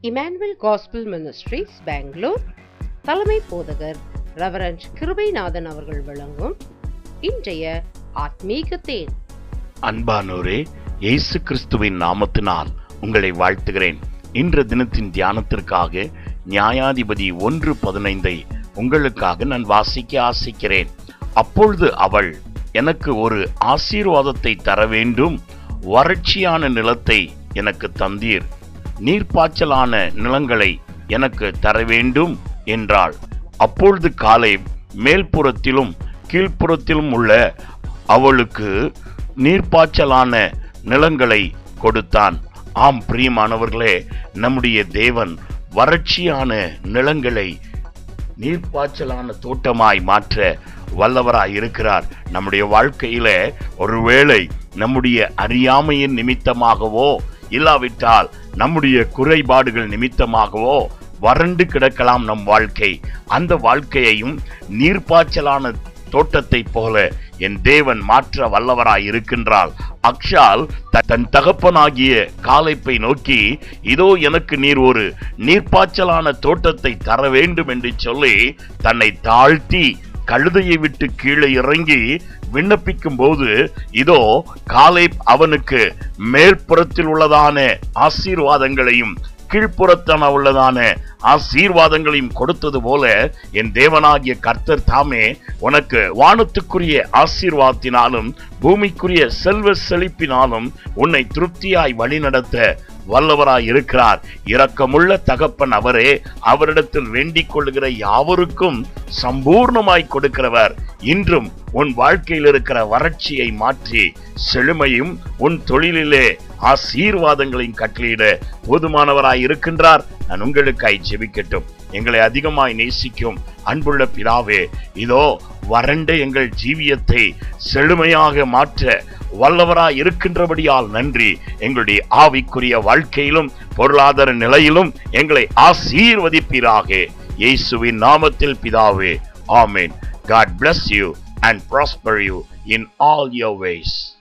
Emmanuel gospel ministries Bangalore தலைமை போதகர் reverend Kirubanathan அவர்கள் வழங்கும் இன்றைய ஆத்மீக தேன் அன்பானோரே இயேசு கிறிஸ்துவின் நாமத்தினால் உங்களை வாழ்த்துகிறேன் இன்று தினத்தின் தியானத்திற்காக நியாயாதிபதி ஒன்று பதினைந்தை உங்களுக்காக நான் வாசிக்க ஆசிக்கிறேன் அப்பொழுது அவள் எனக்கு ஒரு ஆசீர்வாதத்தை தர வேண்டும் வறட்சியான நிலத்தை எனக்கு தந்தீர் நீர்ப்பாய்ச்சலான நிலங்களை எனக்கு தர வேண்டும் என்றாள் அப்பொழுது காலை மேல்புறத்திலும் கீழ்ப்புறத்திலும் உள்ள அவளுக்கு நீர்ப்பாய்ச்சலான நிலங்களை கொடுத்தான் ஆம் பிரியமானவர்களே நம்முடைய தேவன் வறட்சியான நிலங்களை நீர்ப்பாய்ச்சலான தோட்டமாய் மாற்ற வல்லவராய் இருக்கிறார் நம்முடைய வாழ்க்கையில ஒருவேளை நம்முடைய அறியாமையின் நிமித்தமாகவோ இல்லாவிட்டால் நம்முடைய குறைபாடுகள் நிமித்தமாகவோ வறண்டு கிடக்கலாம் நம் வாழ்க்கை அந்த வாழ்க்கையையும் நீர்ப்பாய்ச்சலான தோட்டத்தை போல என் தேவன் மாற்ற வல்லவராய் இருக்கின்றாள் அக்ஷால் த- தன் தகப்பனாகிய காலைப்பை நோக்கி இதோ எனக்கு நீர் ஒரு நீர்ப்பாய்ச்சலான தோட்டத்தை தர வேண்டும் என்று சொல்லி தன்னை தாழ்த்தி கழுதையை விட்டு கீழே இறங்கி விண்ணப்பிக்கும் போது இதோ காலை அவனுக்கு மேல்புறத்தில் உள்ளதான ஆசீர்வாதங்களையும் கீழ்ப்புறத்தான உள்ளதான ஆசீர்வாதங்களையும் கொடுத்தது போல என் தேவனாகிய கர்த்தர் தாமே உனக்கு வானத்துக்குரிய ஆசீர்வாதத்தினாலும் பூமிக்குரிய செல்வ செழிப்பினாலும் உன்னை திருப்தியாய் வழிநடத்த வல்லவராய் இருக்கிறார் இரக்கமுள்ள தகப்பன் அவரே அவரிடத்தில் வேண்டிக் கொள்ளுகிற யாவருக்கும் சம்பூர்ணமாய் கொடுக்கிறவர் இன்றும் உன் வாழ்க்கையில் இருக்கிற வறட்சியை மாற்றி செழுமையும் உன் தொழிலிலே ஆசீர்வாதங்களையும் கட்டளையிட போதுமானவராய் இருக்கின்றார் நான் உங்களுக்காய் ஜெபிக்கட்டும் எங்களை அதிகமாய் நேசிக்கும் அன்புள்ள பிதாவே இதோ வறண்ட எங்கள் ஜீவியத்தை செழுமையாக மாற்ற வல்லவராய் இருக்கின்றபடியால் நன்றி எங்களுடைய ஆவிக்குரிய வாழ்க்கையிலும் பொருளாதார நிலையிலும் எங்களை ஆசீர்வதிப்பீராக இயேசுவின் நாமத்தில் பிதாவே ஆமென் God bless you and prosper you in all your ways.